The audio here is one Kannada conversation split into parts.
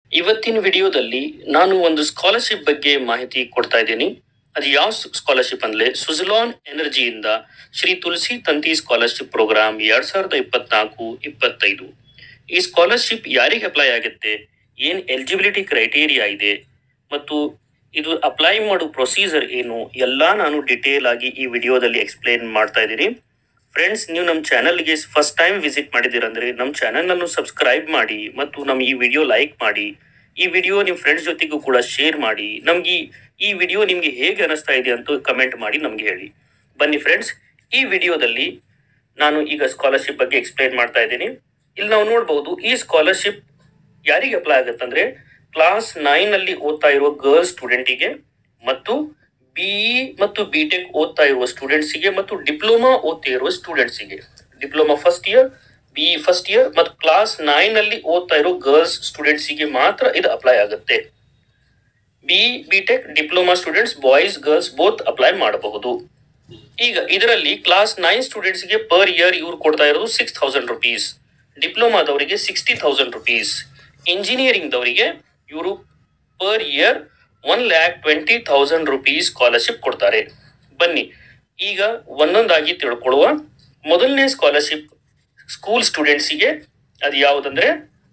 ಇವತ್ತಿನ ವಿಡಿಯೋದಲ್ಲಿ ನಾನು ಒಂದು ಸ್ಕಾಲರ್ಶಿಪ್ ಬಗ್ಗೆ ಮಾಹಿತಿ ಕೊಡ್ತಾ ಇದ್ದೀನಿ ಅದು ಯಾವ ಸ್ಕಾಲರ್ಶಿಪ್ ಅಂದ್ರೆ ಸುಜಲಾನ್ ಎನರ್ಜಿಯಿಂದ ಶ್ರೀ ತುಳಸಿ ತಂತಿ ಸ್ಕಾಲರ್ಶಿಪ್ ಪ್ರೋಗ್ರಾಮ್ ಎರಡ್ ಸಾವಿರದ ಇಪ್ಪತ್ನಾಲ್ಕು ಇಪ್ಪತ್ತೈದು ಈ ಸ್ಕಾಲರ್ಶಿಪ್ ಯಾರಿಗೆ ಅಪ್ಲೈ ಆಗುತ್ತೆ ಏನ್ ಎಲಿಜಿಬಿಲಿಟಿ ಕ್ರೈಟೇರಿಯಾ ಇದೆ ಮತ್ತು ಇದು ಅಪ್ಲೈ ಮಾಡೋ ಪ್ರೊಸೀಜರ್ ಏನು ಎಲ್ಲ ನಾನು ಡಿಟೇಲ್ ಆಗಿ ಈ ವಿಡಿಯೋದಲ್ಲಿ ಎಕ್ಸ್ಪ್ಲೇನ್ ಮಾಡ್ತಾ ಇದ್ದೀನಿ ಫ್ರೆಂಡ್ಸ್ ನೀವು ನಮ್ಮ ಚಾನಲ್ಗೆ ಫಸ್ಟ್ ಟೈಮ್ ವಿಸಿಟ್ ಮಾಡಿದ್ದೀರಂದ್ರೆ ನಮ್ಮ ಚಾನಲ್ ಅನ್ನು ಸಬ್ಸ್ಕ್ರೈಬ್ ಮಾಡಿ ಮತ್ತು ನಮ್ಮ ಈ ವಿಡಿಯೋ ಲೈಕ್ ಮಾಡಿ ಈ ವಿಡಿಯೋ ನಿಮ್ಮ ಫ್ರೆಂಡ್ಸ್ ಜೊತೆಗೂ ಕೂಡ ಶೇರ್ ಮಾಡಿ ನಮ್ಗೆ ಈ- ಈ ವಿಡಿಯೋ ನಿಮ್ಗೆ ಹೇಗೆ ಅನಿಸ್ತಾ ಇದೆ ಅಂತ ಕಮೆಂಟ್ ಮಾಡಿ ನಮ್ಗೆ ಹೇಳಿ ಬನ್ನಿ ಫ್ರೆಂಡ್ಸ್ ಈ ವಿಡಿಯೋದಲ್ಲಿ ನಾನು ಈಗ ಸ್ಕಾಲರ್ಶಿಪ್ ಬಗ್ಗೆ ಎಕ್ಸ್ಪ್ಲೇನ್ ಮಾಡ್ತಾ ಇದ್ದೀನಿ ಇಲ್ಲಿ ನಾವು ನೋಡಬಹುದು ಈ ಸ್ಕಾಲರ್ಶಿಪ್ ಯಾರಿಗೆ ಅಪ್ಲೈ ಆಗುತ್ತಂದ್ರೆ ಕ್ಲಾಸ್ ನೈನ್ ಅಲ್ಲಿ ಓದ್ತಾ ಇರುವ ಗರ್ಲ್ಸ್ ಸ್ಟೂಡೆಂಟಿಗೆ ಮತ್ತು ಬಿಇ ಮತ್ತು ಬಿ ಟೆಕ್ ಓದ್ತಾ ಇರುವ ಸ್ಟೂಡೆಂಟ್ಸಿಗೆ ಮತ್ತು ಡಿಪ್ಲೊಮಾ ಓದ್ತಾ ಇರುವ ಸ್ಟೂಡೆಂಟ್ಸಿಗೆ diploma first year BE first year ಮತ್ತು ಕ್ಲಾಸ್ ನೈನ್ ಅಲ್ಲಿ ಓದ್ತಾ ಇರೋ ಗರ್ಲ್ಸ್ ಸ್ಟೂಡೆಂಟ್ಸಿಗೆ ಮಾತ್ರ ಇದು ಅಪ್ಲೈ ಆಗುತ್ತೆ BE B Tech diploma students boys girls both apply ಮಾಡಬಹುದು ಈಗ ಇದರಲ್ಲಿ ಕ್ಲಾಸ್ ನೈನ್ ಸ್ಟೂಡೆಂಟ್ಸ್ಗೆ ಪರ್ ಇಯರ್ ಇವ್ರು ಕೊಡ್ತಾ ಇರೋದು ಸಿಕ್ಸ್ ಥೌಸಂಡ್ ರುಪೀಸ್ ಡಿಪ್ಲೊಮಾದವರಿಗೆ ಸಿಕ್ಸ್ಟಿ ಥೌಸಂಡ್ ರುಪೀಸ್ ಇಂಜಿನಿಯರಿಂಗ್ದವರಿಗೆ ಇವರು per year one lakh twenty thousand rupees scholarship ಕೊಡ್ತಾರೆ ಬನ್ನಿ ಈಗ ಒಂದೊಂದಾಗಿ ತಿಳ್ಕೊಳ್ಳುವ ಮೊದಲನೇ ಸ್ಕಾಲರ್ಶಿಪ್ ಸ್ಕೂಲ್ ಸ್ಟೂಡೆಂಟ್ಸಿಗೆ ಅದು ಯಾವುದಂದ್ರೆ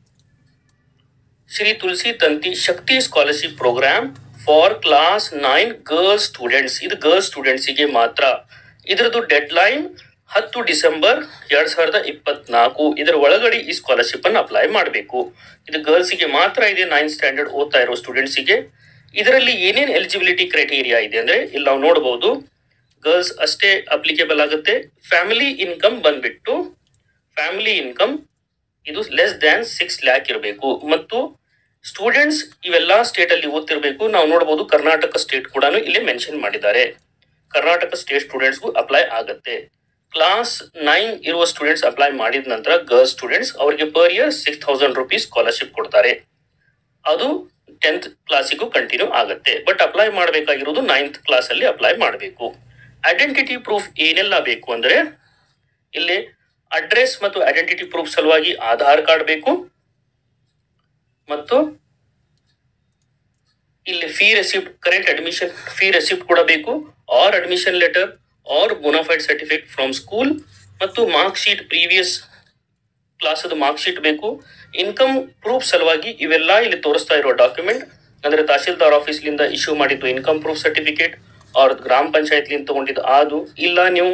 Shri Tulsi Tanti Shakti scholarship program for class nine girls students ಇದು ಗರ್ಲ್ಸ್ ಸ್ಟೂಡೆಂಟ್ಸಿಗೆ ಮಾತ್ರ ಇದರದ್ದು ಡೆಡ್ ಲೈನ್ ಹತ್ತು ಡಿಸೆಂಬರ್ ಎರಡ್ ಸಾವಿರದ ಇಪ್ಪತ್ನಾಲ್ಕು ಇದರ ಒಳಗಡೆ ಈ ಸ್ಕಾಲರ್ಶಿಪ್ ಅನ್ನು ಅಪ್ಲೈ ಮಾಡಬೇಕು ಇದು ಗರ್ಲ್ಸಿಗೆ ಮಾತ್ರ ಇದೆ ನೈನ್ ಸ್ಟ್ಯಾಂಡರ್ಡ್ ಓದ್ತಾ ಇರೋ ಸ್ಟೂಡೆಂಟ್ಸಿಗೆ ಇದರಲ್ಲಿ ಏನೇನು ಎಲಿಜಿಬಿಲಿಟಿ ಕ್ರೈಟೀರಿಯಾ ಇದೆ ಅಂದ್ರೆ ಇಲ್ಲಿ ನಾವು ನೋಡಬಹುದು ಗರ್ಲ್ಸ್ ಅಷ್ಟೇ ಅಪ್ಲಿಕೇಬಲ್ ಆಗುತ್ತೆ ಫ್ಯಾಮಿಲಿ ಇನ್ಕಮ್ ಬಂದ್ಬಿಟ್ಟು ಫ್ಯಾಮಿಲಿ ಇನ್ಕಮ್ ಇದು ಲೆಸ್ ದ್ಯಾನ್ ಸಿಕ್ಸ್ ಲ್ಯಾಕ್ ಇರಬೇಕು ಮತ್ತು ಸ್ಟೂಡೆಂಟ್ಸ್ ಇವೆಲ್ಲ ಸ್ಟೇಟ್ ಅಲ್ಲಿ ಓದ್ತಿರ್ಬೇಕು ನಾವು ನೋಡಬಹುದು ಕರ್ನಾಟಕ ಸ್ಟೇಟ್ ಕೂಡ ಇಲ್ಲಿ ಮೆನ್ಷನ್ ಮಾಡಿದ್ದಾರೆ ಕರ್ನಾಟಕ ಸ್ಟೇಟ್ ಸ್ಟೂಡೆಂಟ್ಸ್ಗೂ ಅಪ್ಲೈ ಆಗುತ್ತೆ ಕ್ಲಾಸ್ ನೈನ್ ಇರುವ ಸ್ಟೂಡೆಂಟ್ಸ್ ಅಪ್ಲೈ ಮಾಡಿದ ನಂತರ ಗರ್ಲ್ಸ್ ಸ್ಟೂಡೆಂಟ್ಸ್ ಅವರಿಗೆ per year six thousand rupees scholarship ಕೊಡ್ತಾರೆ ಅದು ಟೆಂತ್ ಕ್ಲಾಸಿಗೂ ಕಂಟಿನ್ಯೂ ಆಗುತ್ತೆ ಬಟ್ ಅಪ್ಲೈ ಮಾಡಬೇಕಾಗಿರೋದು ನೈನ್ತ್ ಕ್ಲಾಸ್ ಅಲ್ಲಿ ಅಪ್ಲೈ ಮಾಡಬೇಕು ಐಡೆಂಟಿಟಿ ಪ್ರೂಫ್ ಏನೆಲ್ಲ ಬೇಕು ಅಂದ್ರೆ ಇಲ್ಲಿ ಅಡ್ರೆಸ್ ಮತ್ತು ಐಡೆಂಟಿಟಿ ಪ್ರೂಫ್ ಸಲುವಾಗಿ ಆಧಾರ್ ಕಾರ್ಡ್ ಬೇಕು ಮತ್ತು ಇಲ್ಲಿ fee receipt current admission fee receipt ಕೂಡ ಬೇಕು or admission letter or bonafide certificate from school ಮತ್ತು ಮಾರ್ಕ್ ಶೀಟ್ ಪ್ರೀವಿಯಸ್ ಕ್ಲಾಸದ ಮಾರ್ಕ್ ಶೀಟ್ ಬೇಕು ಇನ್ಕಮ್ ಪ್ರೂಫ್ ಸಲುವಾಗಿ ಇವೆಲ್ಲ ಇಲ್ಲಿ ತೋರಿಸ್ತಾ ಇರೋ ಡಾಕ್ಯುಮೆಂಟ್ ಅಂದ್ರೆ ತಹಶೀಲ್ದಾರ್ ಆಫೀಸ್ಲಿಂದ ಇಶ್ಯೂ ಮಾಡಿದ್ದು ಇನ್ಕಮ್ ಪ್ರೂಫ್ ಸರ್ಟಿಫಿಕೇಟ್ ಅವ್ರ ಗ್ರಾಮ ಪಂಚಾಯತ್ಲಿಂದ ತಗೊಂಡಿದ್ದು ಅದು ಇಲ್ಲ ನೀವು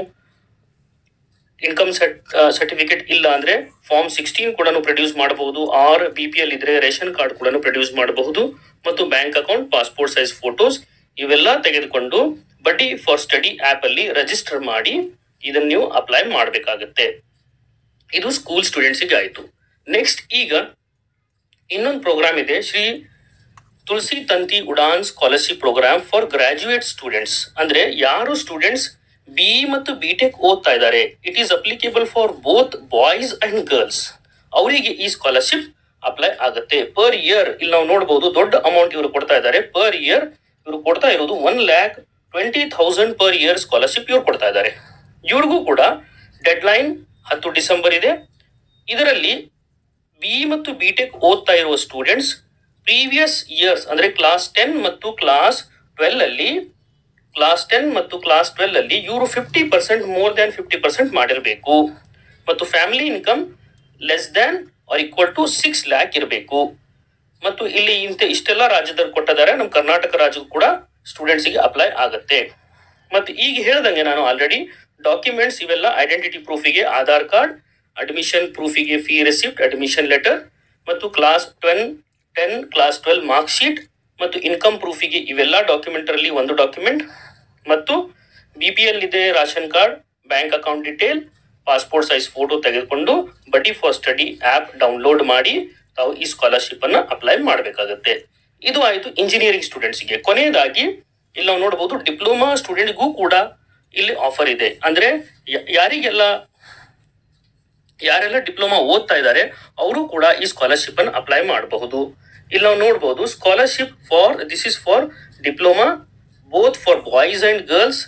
ಇನ್ಕಮ್ ಸರ್ಟಿಫಿಕೇಟ್ ಇಲ್ಲ ಅಂದ್ರೆ ಫಾರ್ಮ್ ಸಿಕ್ಸ್ಟೀನ್ ಕೂಡ ಪ್ರೊಡ್ಯೂಸ್ ಮಾಡಬಹುದು ಆರ್ ಬಿ ಪಿ ಎಲ್ ಇದ್ರೆ ರೇಷನ್ ಕಾರ್ಡ್ ಕೂಡ ಪ್ರೊಡ್ಯೂಸ್ ಮಾಡಬಹುದು ಮತ್ತು bank account passport size photos ಇವೆಲ್ಲ ತೆಗೆದುಕೊಂಡು ಬಡ್ಡಿ ಫಾರ್ ಸ್ಟಡಿ ಆಪ್ ಅಲ್ಲಿ ರಿಜಿಸ್ಟರ್ ಮಾಡಿ ಇದನ್ನ ನೀವು ಅಪ್ಲೈ ಮಾಡಬೇಕಾಗತ್ತೆ ಇದು ಸ್ಕೂಲ್ ಸ್ಟೂಡೆಂಟ್ಸಿಗೆ ಆಯ್ತು ನೆಕ್ಸ್ಟ್ ಈಗ ಇನ್ನೊಂದು ಪ್ರೋಗ್ರಾಮ್ ಇದೆ Shri Tulsi Tanti Udaan scholarship program for graduate students ಅಂದ್ರೆ ಯಾರು ಸ್ಟೂಡೆಂಟ್ಸ್ ಬಿ ಮತ್ತು ಬಿ ಟೆಕ್ ಓದ್ತಾ ಇದ್ದಾರೆ it is applicable for both boys and girls ಅವರಿಗೆ ಈ ಸ್ಕಾಲರ್ಶಿಪ್ ಅಪ್ಲೈ ಆಗುತ್ತೆ ಪರ್ ಇಯರ್ ಇಲ್ಲಿ ನಾವು ನೋಡಬಹುದು ದೊಡ್ಡ ಅಮೌಂಟ್ ಇವರು ಕೊಡ್ತಾ ಇದ್ದಾರೆ ಪರ್ ಇಯರ್ ಇವರು ಕೊಡ್ತಾ ಇರೋದು one lakh twenty thousand per year scholarship ಇವ್ರು ಕೊಡ್ತಾ ಇದ್ದಾರೆ ಇವ್ರಿಗೂ ಕೂಡ ಡೆಡ್ ಲೈನ್ ಹತ್ತು ಡಿಸೆಂಬರ್ ಇದೆ ಇದರಲ್ಲಿ ಬಿ ಮತ್ತು ಬಿ ಟೆಕ್ ಓದ್ತಾ ಇರುವ ಸ್ಟೂಡೆಂಟ್ಸ್ ಪ್ರೀವಿಯಸ್ ಇಯರ್ಸ್ ಅಂದ್ರೆ ಕ್ಲಾಸ್ ಟೆನ್ ಮತ್ತು ಕ್ಲಾಸ್ ಟ್ವೆಲ್ ಅಲ್ಲಿ ಕ್ಲಾಸ್ ಟೆನ್ ಮತ್ತು ಕ್ಲಾಸ್ ಟ್ವೆಲ್ ಅಲ್ಲಿ ಇವರು fifty percent more than fifty percent ಮಾಡಿರಬೇಕು ಮತ್ತು family income less than or equal to six lakh ಇರಬೇಕು ಮತ್ತು ಇಲ್ಲಿ ಇಂಥ ಇಷ್ಟೆಲ್ಲ ರಾಜ್ಯದಲ್ಲಿ ಕೊಟ್ಟಿದ್ದಾರೆ ನಮ್ಮ ಕರ್ನಾಟಕ ರಾಜ್ಯಕ್ಕೂ ಕೂಡ ಸ್ಟೂಡೆಂಟ್ಸಿಗೆ ಅಪ್ಲೈ ಆಗುತ್ತೆ ಮತ್ತು ಈಗ ಹೇಳ್ದಂಗೆ ನಾನು ಆಲ್ರೆಡಿ ಡಾಕ್ಯುಮೆಂಟ್ಸ್ ಇವೆಲ್ಲ ಐಡೆಂಟಿಟಿ ಪ್ರೂಫಿಗೆ ಆಧಾರ್ ಕಾರ್ಡ್ ಅಡ್ಮಿಷನ್ ಪ್ರೂಫಿಗೆ ಫೀ ರೆಸಿಪ್ಟ್ ಅಡ್ಮಿಷನ್ ಲೆಟರ್ ಮತ್ತು ಕ್ಲಾಸ್ ಟ್ವೆನ್ ten class twelve mark sheet ಮತ್ತು ಇನ್ಕಮ್ ಪ್ರೂಫಿಗೆ ಇವೆಲ್ಲ ಡಾಕ್ಯುಮೆಂಟ್ ಅಲ್ಲಿ ಒಂದು ಡಾಕ್ಯುಮೆಂಟ್ ಮತ್ತು ಬಿ ಪಿ ಎಲ್ ಇದೆ ration card bank account detail passport size photo ತೆಗೆದುಕೊಂಡು buddy for study app download ಮಾಡಿ ತಾವು ಈ ಸ್ಕಾಲರ್ಶಿಪ್ ಅನ್ನ ಅಪ್ಲೈ ಮಾಡಬೇಕಾಗುತ್ತೆ ಇದು ಆಯ್ತು ಇಂಜಿನಿಯರಿಂಗ್ ಸ್ಟೂಡೆಂಟ್ಸ್ಗೆ ಕೊನೆಯದಾಗಿ ಇಲ್ಲಿ ನಾವು ನೋಡಬಹುದು ಡಿಪ್ಲೊಮಾ ಸ್ಟೂಡೆಂಟ್ಗೂ ಕೂಡ ಇಲ್ಲಿ ಆಫರ್ ಇದೆ ಅಂದ್ರೆ ಯ- ಯಾರಿಗೆಲ್ಲ ಯಾರೆಲ್ಲ ಡಿಪ್ಲೊಮಾ ಓದ್ತಾ ಇದ್ದಾರೆ ಅವರು ಕೂಡ ಈ ಸ್ಕಾಲರ್ಶಿಪ್ ಅನ್ನು ಅಪ್ಲೈ ಮಾಡಬಹುದು ಇಲ್ಲಿ ನಾವು ನೋಡಬಹುದು scholarship for this is for diploma both for boys and girls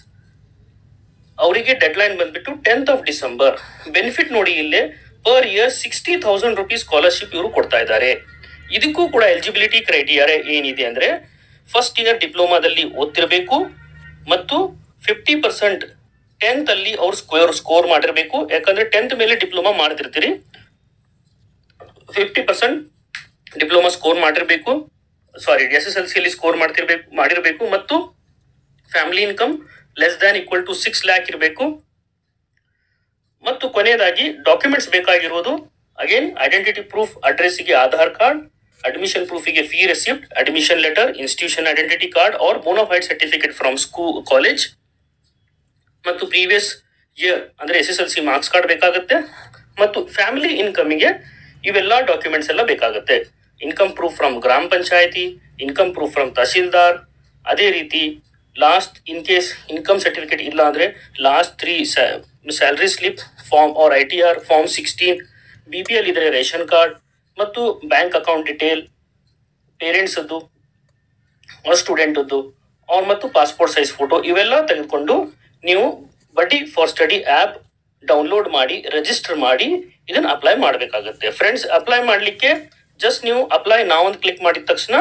ಅವರಿಗೆ ಡೆಡ್ ಲೈನ್ ಬಂದ್ಬಿಟ್ಟು ಟೆಂತ್ ಆಫ್ ಡಿಸೆಂಬರ್ ಬೆನಿಫಿಟ್ ನೋಡಿ ಇಲ್ಲಿ per year sixty thousand rupees scholarship ಇವರು ಕೊಡ್ತಾ ಇದ್ದಾರೆ ಇದಕ್ಕೂ ಕೂಡ ಎಲಿಜಿಬಿಲಿಟಿ ಕ್ರೈಟೀರಿಯಾ ಏನಿದೆ ಅಂದ್ರೆ ಫಸ್ಟ್ ಇಯರ್ ಡಿಪ್ಲೊಮಾದಲ್ಲಿ ಓದ್ತಿರಬೇಕು ಮತ್ತು ಫಿಫ್ಟಿ ಪರ್ಸೆಂಟ್ ಟೆಂತ್ ಅಲ್ಲಿ ಅವ್ರು ಸ್ಕೋರ್ ಸ್ಕೋರ್ ಮಾಡಿರ್ಬೇಕು ಯಾಕಂದ್ರೆ ಟೆಂತ್ ಮೇಲೆ ಡಿಪ್ಲೊಮಾ ಮಾಡ್ತಿರ್ತೀರಿ ಫಿಫ್ಟಿ ಪರ್ಸೆಂಟ್ ಡಿಪ್ಲೊಮಾ ಸ್ಕೋರ್ ಮಾಡಿರ್ಬೇಕು sorry S S L C ಅಲ್ಲಿ ಸ್ಕೋರ್ ಮಾಡ್ತಿರ್ಬೇಕು ಮಾಡಿರ್ಬೇಕು ಮತ್ತು family income less than equal to six lakh ಇರಬೇಕು ಮತ್ತು ಕೊನೆಯದಾಗಿ ಡಾಕ್ಯುಮೆಂಟ್ಸ್ ಬೇಕಾಗಿರುವುದು ಅಗೇನ್ ಐಡೆಂಟಿಟಿ ಪ್ರೂಫ್ ಅಡ್ರೆಸ್ಗೆ ಆಧಾರ್ ಕಾರ್ಡ್ ಅಡ್ಮಿಷನ್ ಪ್ರೂಫಿಗೆ fee receipt admission letter institution identity card or bonafide certificate from school college ಮತ್ತು ಪ್ರೀವಿಯಸ್ ಇಯರ್ ಅಂದ್ರೆ S S L C marks card ಬೇಕಾಗುತ್ತೆ ಮತ್ತು ಫ್ಯಾಮಿಲಿ ಇನ್ಕಮಿಗೆ ಇವೆಲ್ಲ ಡಾಕ್ಯುಮೆಂಟ್ಸ್ ಎಲ್ಲ ಬೇಕಾಗುತ್ತೆ ಇನ್ಕಮ್ ಪ್ರೂಫ್ ಫ್ರಮ್ ಗ್ರಾಮ ಪಂಚಾಯತಿ ಇನ್ಕಮ್ ಪ್ರೂಫ್ ಫ್ರಮ್ ತಹಸೀಲ್ದಾರ್ ಅದೇ ರೀತಿ last in case income certificate ಇಲ್ಲ ಅಂದ್ರೆ last three salary slip form or I T R form sixteen B P L ಇದ್ರೆ ರೇಷನ್ ಕಾರ್ಡ್ ಮತ್ತು ಬ್ಯಾಂಕ್ ಅಕೌಂಟ್ ಡಿಟೇಲ್ ಪೇರೆಂಟ್ಸದ್ದು ಸ್ಟೂಡೆಂಟದ್ದು ಅವ್ರ ಮತ್ತು ಪಾಸ್ಪೋರ್ಟ್ ಸೈಜ್ ಫೋಟೋ ಇವೆಲ್ಲ ತೆಗೆದುಕೊಂಡು ನೀವು buddy for study app download ಮಾಡಿ ರಿಜಿಸ್ಟರ್ ಮಾಡಿ ಇದನ್ನ ಅಪ್ಲೈ ಮಾಡಬೇಕಾಗುತ್ತೆ ಫ್ರೆಂಡ್ಸ್ ಅಪ್ಲೈ ಮಾಡಲಿಕ್ಕೆ ಜಸ್ಟ್ ನೀವು ಅಪ್ಲೈ ನಾವೊಂದು ಕ್ಲಿಕ್ ಮಾಡಿದ ತಕ್ಷಣ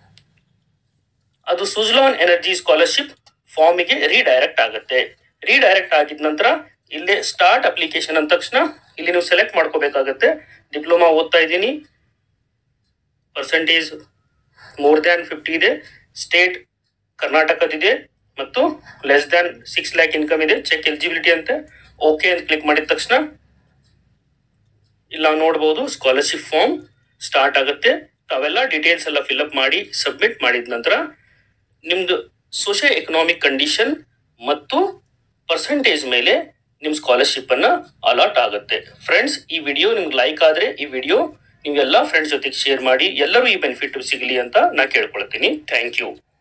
ಅದು ಸುಜ್ಲಾನ್ ಎನರ್ಜಿ ಸ್ಕಾಲರ್ಶಿಪ್ ಫಾರ್ಮಿಗೆ ರೀಡೈರೆಕ್ಟ್ ಆಗುತ್ತೆ ರೀಡೈರೆಕ್ಟ್ ಆಗಿದ ನಂತರ ಇಲ್ಲಿ ಸ್ಟಾರ್ಟ್ ಅಪ್ಲಿಕೇಶನ್ ಅಂದ ತಕ್ಷಣ ಇಲ್ಲಿ ನೀವು ಸೆಲೆಕ್ಟ್ ಮಾಡ್ಕೋಬೇಕಾಗತ್ತೆ ಡಿಪ್ಲೊಮಾ ಓದ್ತಾ ಇದ್ದೀನಿ ಪರ್ಸೆಂಟೇಜ್ ಮೋರ್ ದ್ಯಾನ್ ಫಿಫ್ಟಿ ಇದೆ ಸ್ಟೇಟ್ ಕರ್ನಾಟಕದಿದೆ ಮತ್ತು less than six lakh income ಇದೆ ಚೆಕ್ ಎಲಿಜಿಬಿಲಿಟಿ ಅಂತ ಓಕೆ ಅಂತ ಕ್ಲಿಕ್ ಮಾಡಿದ ತಕ್ಷಣ ಇಲ್ಲಿ ನಾವು ನೋಡ್ಬೋದು ಸ್ಕಾಲರ್ಶಿಪ್ ಫಾರ್ಮ್ ಸ್ಟಾರ್ಟ್ ಆಗುತ್ತೆ ತಾವೆಲ್ಲ ಡೀಟೇಲ್ಸ್ ಎಲ್ಲ ಫಿಲ್ಅಪ್ ಮಾಡಿ ಸಬ್ಮಿಟ್ ಮಾಡಿದ ನಂತರ ನಿಮ್ದು ಸೋಷಿಯೋ ಎಕನಾಮಿಕ್ ಕಂಡೀಷನ್ ಮತ್ತು ಪರ್ಸೆಂಟೇಜ್ ಮೇಲೆ ನಿಮ್ ಸ್ಕಾಲರ್ಶಿಪ್ ಅನ್ನ ಅಲಾಟ್ ಆಗುತ್ತೆ ಫ್ರೆಂಡ್ಸ್ ಈ ವಿಡಿಯೋ ನಿಮ್ಗೆ ಲೈಕ್ ಆದ್ರೆ ಈ ವಿಡಿಯೋ ನೀವು ಎಲ್ಲ ಫ್ರೆಂಡ್ಸ್ ಜೊತೆಗೆ ಶೇರ್ ಮಾಡಿ ಎಲ್ಲರೂ ಈ ಬೆನಿಫಿಟ್ ಸಿಗಲಿ ಅಂತ ನಾ ಕೇಳ್ಕೊಳ್ತೀನಿ ಥ್ಯಾಂಕ್ ಯು